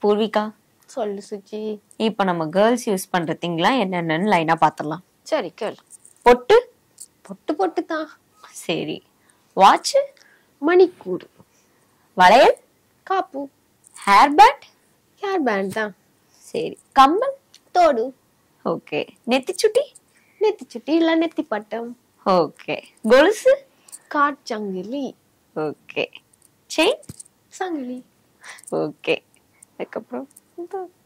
பூர்விகா சொல்லு சுச்சி இப்போ நம்ம கேர்ள்ஸ் யூஸ் பண்ற திங்லாம் என்னென்னு லைனா பார்த்துடலாம் சரி கேள் பொட்டு பொட்டு பொட்டு தான் சரி வாட்ச் மணிக்கூடு வளையல் காப்பு ஹேர் பேண்ட் ஹேர் பேண்ட் தான் சரி கம்மல் தோடு ஓகே நெத்திச்சுட்டி நெத்தி சுட்டி இல்ல நெத்தி பட்டம் ஓகே கொலுசு காட்சங்கிலி ஓகே செயின் சங்கிலி ஓகே அதுக்கப்புறம்